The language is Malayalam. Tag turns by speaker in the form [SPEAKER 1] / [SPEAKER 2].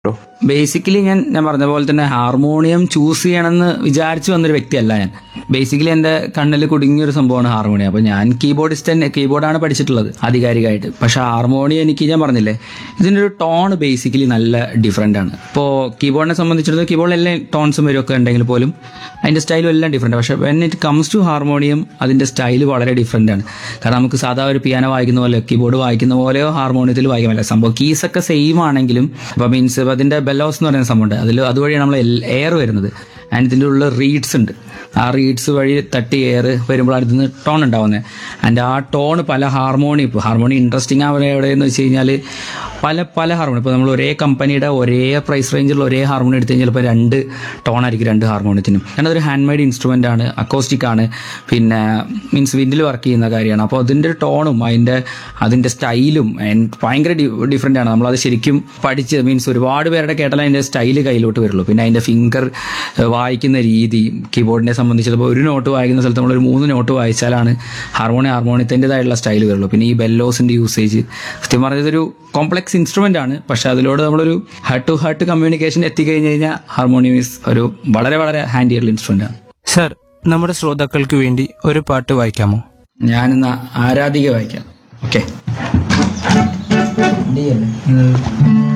[SPEAKER 1] ബേസിക്കലി ഞാൻ ഞാൻ പറഞ്ഞ പോലെ തന്നെ ഹാർമോണിയം ചൂസ് ചെയ്യണമെന്ന് വിചാരിച്ചു വന്നൊരു വ്യക്തിയല്ല ഞാൻ ബേസിക്കലി എന്റെ കണ്ണിൽ കുടുങ്ങിയ ഒരു സംഭവമാണ് ഹാർമോണിയം അപ്പൊ ഞാൻ കീബോർഡിസ്റ്റ് തന്നെ കീബോർഡാണ് പഠിച്ചിട്ടുള്ളത് ആധികാരികമായിട്ട് പക്ഷെ ഹാർമോണിയം എനിക്ക് ഞാൻ പറഞ്ഞില്ലേ ഇതിന്റെ ഒരു ടോൺ ബേസിക്കലി നല്ല ഡിഫറെന്റ് ആണ് ഇപ്പോൾ കീബോർഡിനെ സംബന്ധിച്ചിടത്തോളം കീബോർഡിൽ എല്ലാ ടോൺസും വരും ഉണ്ടെങ്കിൽ പോലും അതിന്റെ സ്റ്റൈലും എല്ലാം ഡിഫറെന്റ് പക്ഷെ when it comes to harmonium അതിന്റെ സ്റ്റൈൽ വളരെ ഡിഫറെന്റ് ആണ് കാരണം നമുക്ക് സാധാ ഒരു പിയാനോ വായിക്കുന്ന പോലെ കീബോർഡ് വായിക്കുന്ന പോലെയോ ഹാർമോണിയത്തിൽ വായിക്കാൻ പറ്റില്ല സംഭവം കീസ് ഒക്കെ സെയിം ആണെങ്കിലും ഇപ്പൊ മീൻസ് അതിന്റെ ബെല്ലോസ് എന്ന് പറയുന്ന സംഭവമുണ്ട് അതിൽ അതുവഴിയാണ് നമ്മൾ എയർ വരുന്നത് ആൻഡ് ഇതിൻ്റെ ഉള്ള റീഡ്സ് ഉണ്ട് ആ റീഡ്സ് വഴി തട്ടി എയർ വരുമ്പോഴാണ് ഇതിന് ടോൺ ഉണ്ടാവുന്നത് ആൻഡ് ആ ടോൺ പല ഹാർമോണി ഇപ്പോൾ ഹാർമോണി ഇൻട്രസ്റ്റിംഗ് ആവുന്നത് എവിടെയെന്ന് വെച്ച് കഴിഞ്ഞാൽ പല പല ഹാർമോണി ഇപ്പോൾ നമ്മൾ ഒരേ കമ്പനിയുടെ ഒരേ പ്രൈസ് റേഞ്ചിലുള്ള ഒരേ ഹാർമോണി എടുത്തു കഴിഞ്ഞാൽ ചിലപ്പോൾ രണ്ട് ടോൺ ആയിരിക്കും രണ്ട് ഹാർമോണിയത്തിനും കാരണം അതൊരു ഹാൻഡ് മെയ്ഡ് ഇൻസ്ട്രുമെൻ്റ് ആണ് അക്കോസ്റ്റിക് ആണ് പിന്നെ മീൻസ് വിൻഡിൽ വർക്ക് ചെയ്യുന്ന കാര്യമാണ് അപ്പോൾ അതിൻ്റെ ടോണും അതിൻ്റെ അതിൻ്റെ സ്റ്റൈലും ഭയങ്കര ഡിഫറെൻ്റ് ആണ് നമ്മളത് ശരിക്കും പഠിച്ച് മീൻസ് ഒരുപാട് പേരുടെ കേട്ടാൽ അതിൻ്റെ സ്റ്റൈല് കയ്യിലോട്ട് വരുള്ളൂ പിന്നെ അതിൻ്റെ ഫിംഗർ വായിക്കുന്ന രീതി കീബോർഡിനെ സംബന്ധിച്ചിടപ്പോൾ ഒരു നോട്ട് വായിക്കുന്ന സ്ഥലത്ത് നമ്മൾ ഒരു മൂന്ന് നോട്ട് വായിച്ചാലാണ് ഹാർമോണി ഹാർമോണിയത്തിൻ്റെതായിട്ടുള്ള സ്റ്റൈൽ വരുള്ളൂ പിന്നെ ഈ ബെല്ലോസിൻ്റെ യൂസേജ് സത്യം പറഞ്ഞത് ഒരു കോംപ്ലക്സ് ഇൻസ്ട്രുമെൻ്റ് ആണ് പക്ഷെ അതിലൂടെ നമ്മളൊരു ഹാർട്ട് ടു ഹാർട്ട് കമ്മ്യൂണിക്കേഷൻ എത്തിക്കഴിഞ്ഞ് കഴിഞ്ഞാൽ ഹാർമോണിയം ഈസ് ഒരു വളരെ വളരെ ഹാൻഡി ആയിട്ടുള്ള ഇൻസ്ട്രുമെൻ്റ് ആണ്
[SPEAKER 2] സർ നമ്മുടെ ശ്രോതാക്കൾക്ക് വേണ്ടി ഒരു പാട്ട് വായിക്കാമോ
[SPEAKER 1] ഞാനിന്ന് ആരാധിക വായിക്കാം ഓക്കെ